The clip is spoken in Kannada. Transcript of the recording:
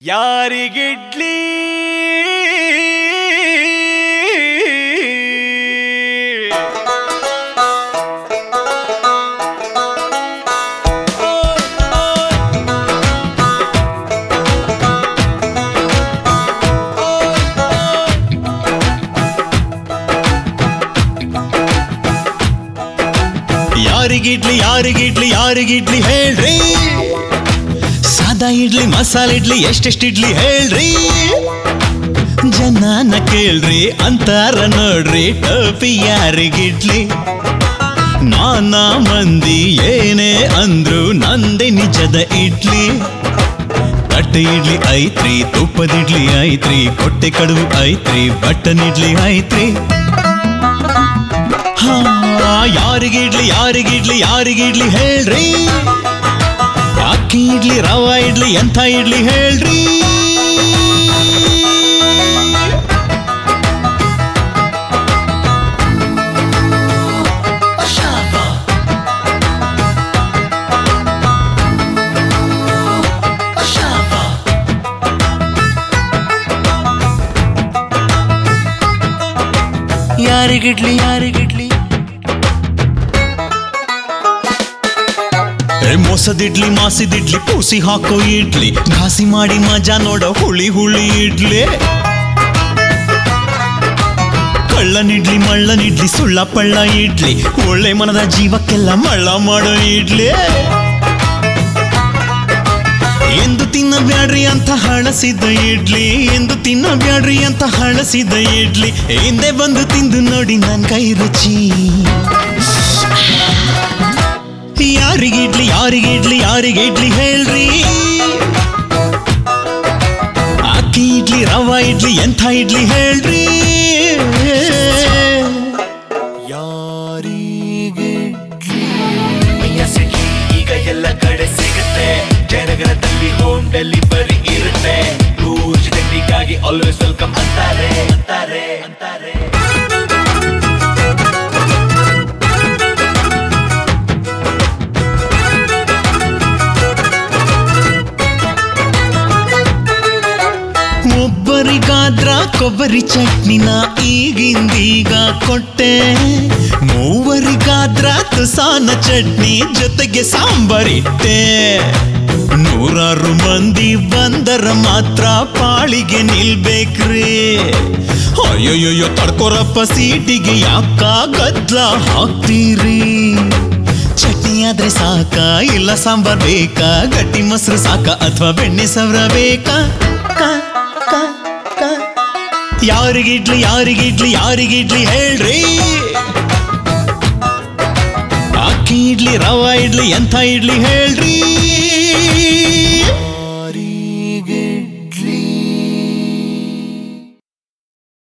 ಯಾರಿಗಿಡ್ಲಿ ಯಾರಿಗಿಡ್ಲಿ ಯಾರಿಗಿಡ್ಲಿ ಯಾರಿಗಿಡ್ಲಿ ಹೇಳ್ರಿ ಸಾದಾ ಇಡ್ಲಿ ಮಸಾಲೆ ಇಡ್ಲಿ ಎಷ್ಟೆಷ್ಟು ಇಡ್ಲಿ ಹೇಳ್ರಿ ಜನನ ಕೇಳ್ರಿ ಅಂತಾರ ನೋಡ್ರಿ ಟೋಪಿ ಯಾರಿಗಿಡ್ಲಿ ನಾನಾ ಮಂದಿ ಏನೇ ಅಂದ್ರು ನಂದೆ ನಿಜದ ಇಡ್ಲಿ ತಟ್ಟೆ ಇಡ್ಲಿ ಐತ್ರಿ ತುಪ್ಪದಿಡ್ಲಿ ಐತ್ರಿ ಕೊಟ್ಟೆ ಕಡುಬು ಐತ್ರಿ ಬಟ್ಟನ್ ಇಡ್ಲಿ ಐತ್ರಿ ಹಾ, ಯಾರಿಗಿಡ್ಲಿ ಯಾರಿಗಿಡ್ಲಿ ಯಾರಿಗಿಡ್ಲಿ ಹೇಳ್ರಿ ಅಕ್ಕಿ ಇಡ್ಲಿ ರವಾ ಇಡ್ಲಿ ಎಂಥ ಇಡ್ಲಿ ಹೇಳ್ರಿ ಯಾರಿಗಿಡ್ಲಿ ಯಾರಿಗಿಡ್ಲಿ ಏ ಮೊಸದಿಡ್ಲಿ ಮಾಸಿದಿಡ್ಲಿ ಪೂಸಿ ಹಾಕೋ ಇಡ್ಲಿ ಘಾಸಿ ಮಾಡಿ ಮಜಾ ನೋಡೋ ಹುಳಿ ಹುಳಿ ಇಡ್ಲಿ ಕಳ್ಳನಿಡ್ಲಿ ಮಳ್ಳನಿಡ್ಲಿ ಸುಳ್ಳ ಪಳ್ಳ ಇಡ್ಲಿ ಒಳ್ಳೆ ಮನದ ಜೀವಕ್ಕೆಲ್ಲ ಮಳ್ಳ ಮಾಡೋ ಇಡ್ಲಿ ಎಂದು ತಿನ್ನಬ್ಯಾಡ್ರಿ ಅಂತ ಹಳಸಿದ ಇಡ್ಲಿ ಎಂದು ತಿನ್ನಬ್ಯಾಡ್ರಿ ಅಂತ ಹಳಸಿದ ಇಡ್ಲಿ ಹಿಂದೆ ಬಂದು ತಿಂದು ನೋಡಿ ನನ್ ಕೈ ರುಚಿ ಯಾರಿಗಿಡ್ಲಿ ಯಾರಿಗಿಡ್ಲಿ ಯಾರಿಗಿಡ್ಲಿ ಹೇಳ್ರಿ ಅಕ್ಕಿ ಇಡ್ಲಿ ರವಾ ಇಡ್ಲಿ ಎಂಥ ಇಡ್ಲಿ ಹೇಳ್ರಿ ಮೈಯ ಸಿಡ್ಲಿ ಈಗ ಎಲ್ಲ ಕಡೆ ಸಿಗುತ್ತೆ ಜಯನಗರದಲ್ಲಿ ಹೋಮ್ ಡೆಲಿವರಿ ಇರುತ್ತೆ ರೂಜ್ ತಿಂಡಿಗಾಗಿ ಆಲ್ವೇಸ್ ವೆಲ್ಕಮ್ ಅಂತಾರೆ ಅಂತಾರೆ ಅಂತಾರೆ ಒಬ್ಬರಿಗಾದ್ರ ಕೊಬ್ಬರಿ ಚಟ್ನಿನ ಈಗಿಂದೀಗ ಕೊಟ್ಟೆ ಮೂವರಿಗಾದ್ರ ತುಸಾನ ಚಟ್ನಿ ಜೊತೆಗೆ ಸಾಂಬಾರಿಟ್ಟೆ ನೂರಾರು ಮಂದಿ ಬಂದರ ಮಾತ್ರ ಪಾಳಿಗೆ ನಿಲ್ಬೇಕ್ರಿ ಅಯ್ಯೋಯ್ಯೋ ತಡ್ಕೊರಪ್ಪ ಸೀಟಿಗೆ ಯಾಕ ಗದ್ಲ ಹಾಕ್ತೀರಿ ಚಟ್ನಿ ಆದ್ರೆ ಸಾಕ ಇಲ್ಲ ಸಾಂಬಾರ್ ಬೇಕಾ ಗಟ್ಟಿ ಮೊಸರು ಸಾಕ ಅಥವಾ ಬೆಣ್ಣೆ ಸವ್ರ ಬೇಕಾ ಕ, ಕ, ಕ. ಯಾರಿಗಿಡ್ಲಿ ಯಾರಿಗಿಡ್ಲಿ ಯಾರಿಗಿಡ್ಲಿ ಹೇಳ್ರಿ ಅಕ್ಕಿ ಇಡ್ಲಿ ರವಾ ಇಡ್ಲಿ ಎಂಥ ಇಡ್ಲಿ ಹೇಳ್ರಿ